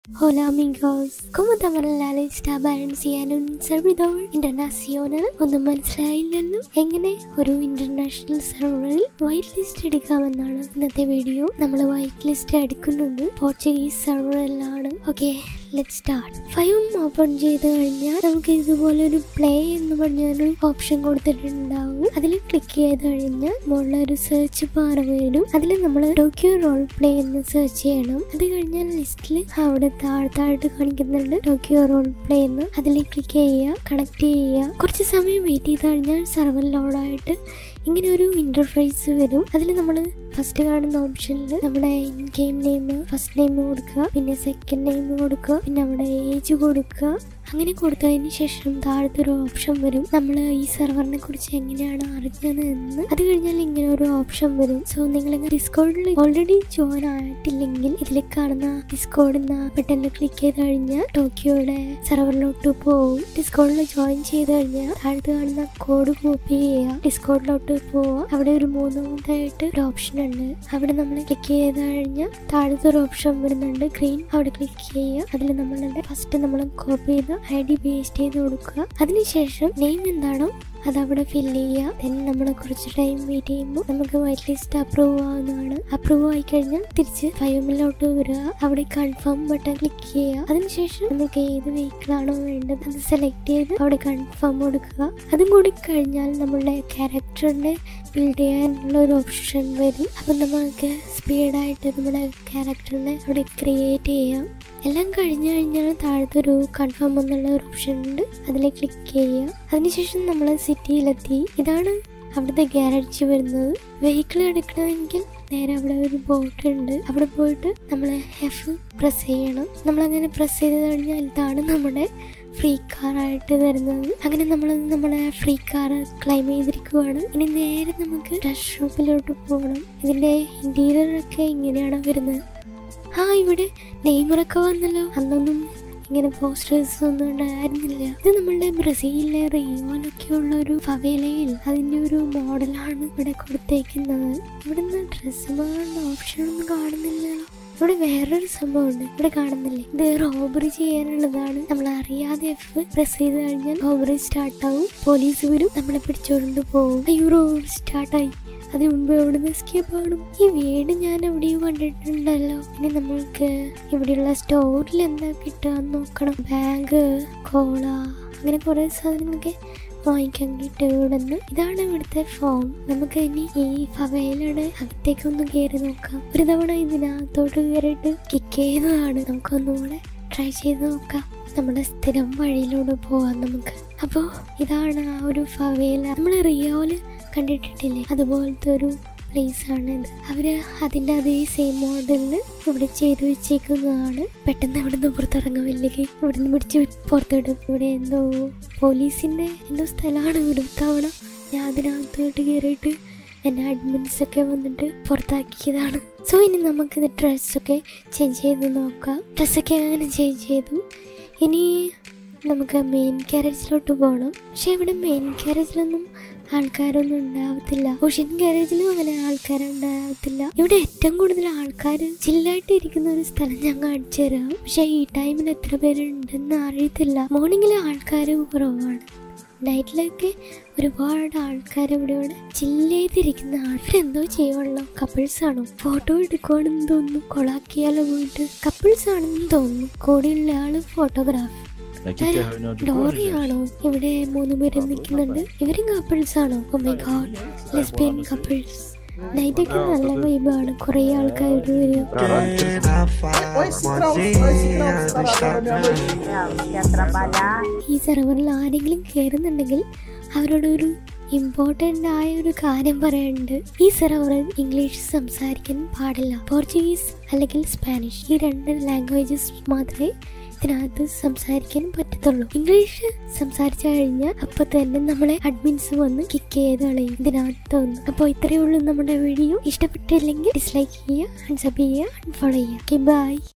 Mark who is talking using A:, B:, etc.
A: Hola amigos, ¿cómo estamos la lista balance un servidor internacional ഒന്നും മനസ്സിലായില്ലല്ലോ എങ്ങനെ ഒരു ഇന്റർനാഷണൽ സെർവറിൽ വൈറ്റ് ലിസ്റ്റ് എടുക്കാമെന്നാണ് ഇന്നത്തെ വീഡിയോ നമ്മൾ വൈറ്റ് ലിസ്റ്റ് എടുക്കുന്നത് പോർച്ചുഗീസ് സെർവറിലാണ് ഓക്കെ ലെറ്റ് സ്റ്റാർട്ട് ഫൈവും ഓപ്പൺ ചെയ്ത് കഴിഞ്ഞാൽ നമുക്ക് ഇതുപോലെ ഒരു പ്ലേ എന്ന് പറഞ്ഞൊരു ഓപ്ഷൻ കൊടുത്തിട്ടുണ്ടാവും അതിൽ ക്ലിക്ക് ചെയ്ത് കഴിഞ്ഞാൽ മുകളിൽ ഒരു സെർച്ച് ബാർ വരും അതിൽ നമ്മൾ ടോക്കിയോ റോൾ പ്ലേ എന്ന് സെർച്ച് ചെയ്യണം അത് കഴിഞ്ഞാൽ ലിസ്റ്റിൽ അവിടെ താഴ്ത്തായിട്ട് കാണിക്കുന്നുണ്ട് ടോക്കിയോ റോൾ പ്ലേ എന്ന് അതിൽ ക്ലിക്ക് ചെയ്യുക കണക്ട് ചെയ്യുക കുറച്ച് സമയം വെയിറ്റ് ചെയ്ത് കഴിഞ്ഞാൽ സെർവർ ലോഡായിട്ട് ഇങ്ങനെ ഒരു ഇന്റർഫേസ് വരും അതിൽ നമ്മൾ ഫസ്റ്റ് കാണുന്ന ഓപ്ഷനിൽ നമ്മുടെ ഗെയിം നെയിം ഫസ്റ്റ് നെയിം കൊടുക്കുക പിന്നെ സെക്കൻഡ് നെയിം കൊടുക്കുക പിന്നെ നമ്മുടെ ഏജ് കൊടുക്കുക അങ്ങനെ കൊടുത്തതിന് ശേഷം താഴത്തെ ഒരു ഓപ്ഷൻ വരും നമ്മൾ ഈ സെർവറിനെ കുറിച്ച് എങ്ങനെയാണ് അറിഞ്ഞത് എന്ന് അത് കഴിഞ്ഞാൽ ഇങ്ങനെ ഒരു ഓപ്ഷൻ വരും സോ നിങ്ങൾ ഡിസ്കോഡിൽ ഓൾറെഡി ജോയിൻ ആയിട്ടില്ലെങ്കിൽ ഇതിൽ കാണുന്ന ഡിസ്കോഡ് എന്ന ബട്ടണിൽ ക്ലിക്ക് ചെയ്ത് കഴിഞ്ഞാൽ ടോക്കിയോയുടെ സെർവറിലോട്ട് പോകും ഡിസ്കോഡിൽ ജോയിൻ ചെയ്ത് കഴിഞ്ഞാൽ താഴത്ത് കാണുന്ന കോഡ് കോപ്പി ചെയ്യുക ഡിസ്കോഡിലോട്ട് പോവുക അവിടെ ഒരു മൂന്നാമതായിട്ട് ഒരു ഓപ്ഷൻ ഉണ്ട് അവിടെ നമ്മൾ ക്ലിക്ക് ചെയ്ത് കഴിഞ്ഞാൽ താഴത്തെ ഒരു ഓപ്ഷൻ വരുന്നുണ്ട് ഗ്രീൻ അവിടെ ക്ലിക്ക് ചെയ്യുക അതിൽ നമ്മളുടെ ഫസ്റ്റ് നമ്മൾ കോപ്പി ചെയ്ത് ഐ ഡി പേസ്റ്റ് ചെയ്ത് കൊടുക്കുക അതിനുശേഷം നെയിം എന്താണോ അത് അവിടെ ഫില്ല് ചെയ്യുക ദെൻ നമ്മൾ കുറച്ച് ടൈം വെയിറ്റ് ചെയ്യുമ്പോൾ നമുക്ക് വൈറ്റ് ലിസ്റ്റ് അപ്രൂവ് ആവുന്നതാണ് അപ്രൂവ് ആയി കഴിഞ്ഞാൽ തിരിച്ച് ഫൈവിലോട്ട് വരിക അവിടെ കൺഫേം ബട്ടൺ ക്ലിക്ക് ചെയ്യുക അതിനുശേഷം നമുക്ക് ഏത് വെഹിക്കിൾ ആണോ വേണ്ടത് അത് സെലക്ട് ചെയ്ത് അവിടെ കൺഫേം കൊടുക്കുക അതും കൂടി കഴിഞ്ഞാൽ നമ്മളുടെ ക്യാരക്ടറിനെ ബിൽഡ് ചെയ്യാനുള്ള ഒരു ഓപ്ഷൻ വരും അപ്പം നമുക്ക് സ്പീഡായിട്ട് നമ്മുടെ ക്യാരക്ടറിനെ അവിടെ ക്രിയേറ്റ് ചെയ്യാം എല്ലാം കഴിഞ്ഞു കഴിഞ്ഞാൽ താഴത്തെ ഒരു കൺഫേം എന്നുള്ള ഒരു ഓപ്ഷൻ ഉണ്ട് അതിൽ ക്ലിക്ക് ചെയ്യുക അതിനുശേഷം നമ്മൾ സിറ്റിയിലെത്തി ഇതാണ് അവിടുത്തെ ഗ്യാരേജ് വരുന്നത് വെഹിക്കിൾ എടുക്കണമെങ്കിൽ നേരെ അവിടെ ഒരു ബോട്ട് ഉണ്ട് അവിടെ പോയിട്ട് നമ്മൾ എഫ് പ്രസ് ചെയ്യണം നമ്മളങ്ങനെ പ്രസ് ചെയ്ത് കഴിഞ്ഞാൽ ഇതാണ് നമ്മുടെ ഫ്രീ കാറായിട്ട് വരുന്നത് അങ്ങനെ നമ്മൾ നമ്മുടെ ഫ്രീ കാർ ക്ലൈം ചെയ്തിരിക്കുവാണ് ഇനി നേരെ നമുക്ക് ഡ്രസ് ഷോപ്പിലോട്ട് പോകണം ഇതിന്റെ ഇന്റീരിയർ ഒക്കെ ഇങ്ങനെയാണ് വരുന്നത് ആ ഇവിടെ നെയ്മറൊക്കെ വന്നല്ലോ അന്നൊന്നും ഇങ്ങനെ പോസ്റ്റേഴ്സ് ഒന്നും ഉണ്ടായിരുന്നില്ല ഇത് നമ്മളുടെ ബ്രസീലിലെ റിയോയിലൊക്കെ ഉള്ള ഒരു ഫവേലയിൽ അതിന്റെ ഒരു മോഡലാണ് ഇവിടെ കൊടുത്തേക്കുന്നത് ഇവിടുന്ന് ഡ്രസ്സ് മാറുന്ന ഓപ്ഷൻ ഒന്നും കാണുന്നില്ലല്ലോ ഇവിടെ വേറൊരു സംഭവമുണ്ട് ഇവിടെ കാണുന്നില്ലേ ഇത് റോബറി ചെയ്യാനുള്ളതാണ് നമ്മൾ അറിയാതെ എഫ് പ്രസ് ചെയ്ത് കഴിഞ്ഞാൽ റോബറി സ്റ്റാർട്ട് ആവും പോലീസ് വരും നമ്മളെ പിടിച്ചോണ്ട് പോകും അയ്യോ റോബറി സ്റ്റാർട്ടായി അതിന് മുമ്പ് എവിടുന്ന് എസ്കേപ്പ് ആവണം ഈ വീട് ഞാൻ എവിടെയോ കണ്ടിട്ടുണ്ടല്ലോ ഇനി നമ്മൾക്ക് ഇവിടെയുള്ള സ്റ്റോറിൽ എന്താ കിട്ടുക നോക്കണം ബാഗ് കോള അങ്ങനെ കുറെ സാധനങ്ങളൊക്കെ വാങ്ങിക്കാൻ കിട്ടും ഇവിടെ നിന്ന് ഇതാണ് ഇവിടുത്തെ ഫോം നമുക്ക് ഇനി ഈ ഫവയിലയുടെ അകത്തേക്ക് ഒന്ന് കയറി നോക്കാം ഒരു തവണ ഇതിനകത്തോട്ട് കയറിയിട്ട് കിക്ക് ചെയ്യുന്നതാണ് നമുക്കൊന്നുകൂടെ ട്രൈ ചെയ്ത് നോക്കാം നമ്മുടെ സ്ഥിരം വഴിയിലൂടെ പോവാം നമുക്ക് അപ്പോൾ ഇതാണ് ആ ഒരു ഫവേല നമ്മൾ റിയോയില് കണ്ടിട്ടില്ലേ അതുപോലത്തെ ഒരു പ്ലേസ് ആണ് ഇത് അവര് അതിന്റെ അതേ സെയിം മോഡലിൽ ഇവിടെ ചെയ്തു വെച്ചേക്കുന്നതാണ് പെട്ടെന്ന് ഇവിടുന്ന് പുറത്തിറങ്ങുമില്ലെങ്കിൽ ഇവിടുന്ന് പിടിച്ച് പുറത്തിടും ഇവിടെ എന്തോ പോലീസിന്റെ എന്തോ സ്ഥലമാണ് ഇവിടെ തവണ ഞാൻ അതിനകത്തോട്ട് കയറിയിട്ട് എന്നെ അഡ്മിൻസ് ഒക്കെ വന്നിട്ട് പുറത്താക്കിയതാണ് സോ ഇനി നമുക്കിത് ഡ്രസ്സൊക്കെ ചേഞ്ച് ചെയ്ത് നോക്കാം ഡ്രസ്സൊക്കെ അങ്ങനെ ചേഞ്ച് ചെയ്തു ഇനി നമുക്ക് മെയിൻ ക്യാരേജിലോട്ട് പോകണം പക്ഷെ ഇവിടെ മെയിൻ ക്യാരേജിലൊന്നും ആൾക്കാരൊന്നും ഉണ്ടാവത്തില്ല ഓഷ്യൻ ഗ്യാരേജിലും അങ്ങനെ ആൾക്കാരുണ്ടാവത്തില്ല ഇവിടെ ഏറ്റവും കൂടുതൽ ആൾക്കാർ ചില്ലായിട്ട് ഇരിക്കുന്ന ഒരു സ്ഥലം ഞാൻ കാണിച്ചു തരാം പക്ഷെ ഈ ടൈമിൽ എത്ര പേരുണ്ടെന്ന് അറിയത്തില്ല മോർണിംഗിൽ ആൾക്കാർ കുറവാണ് നൈറ്റിലൊക്കെ ഒരുപാട് ആൾക്കാർ ഇവിടെ ഇവിടെ ചില്ലേതിരിക്കുന്ന അവരെന്തോ ചെയ്യുള്ളൂ കപ്പിൾസ് ആണോ ഫോട്ടോ എടുക്കുവാണെന്ന് തോന്നുന്നു കൊളാക്കിയാലോ പോയിട്ട് കപ്പിൾസ് ആണെന്ന് തോന്നുന്നു കൂടെയുള്ള ആള് photograph
B: La quitte à une autre
A: ഡോറി ആണോ ഇവിടെ മൂന്ന് പേര് നിൽക്കുന്നുണ്ട് ഇവരും കപ്പിൾസ് ആണോ oh my god lesbian couples നൈറ്റൊക്കെ നല്ല വൈബാണ് കുറെ ആൾക്കാർ വരും ഈ സെർവറിൽ ആരെങ്കിലും കയറുന്നുണ്ടെങ്കിൽ അവരോട് ഒരു ഇമ്പോർട്ടൻ്റ് ആയ ഒരു കാര്യം പറയാനുണ്ട് ഈ സെർവറിൽ ഇംഗ്ലീഷ് സംസാരിക്കാൻ പാടില്ല പോർച്ചുഗീസ് അല്ലെങ്കിൽ സ്പാനിഷ് ഈ രണ്ട് ലാംഗ്വേജസ് മാത്രമേ ഇതിനകത്ത് സംസാരിക്കാൻ പറ്റത്തുള്ളൂ ഇംഗ്ലീഷ് സംസാരിച്ചു കഴിഞ്ഞാൽ അപ്പൊ തന്നെ നമ്മളെ അഡ്മിൻസ് വന്ന് കിക്ക് ചെയ്ത് കളയും ഇതിനകത്ത് വന്ന് അപ്പോൾ ഇത്രയേ ഉള്ളൂ നമ്മുടെ വീഡിയോ ഇഷ്ടപ്പെട്ടില്ലെങ്കിൽ ഡിസ്ലൈക്ക് ചെയ്യുക അൺസബ് ചെയ്യുക അൺഫോളോ ചെയ്യുക ബൈ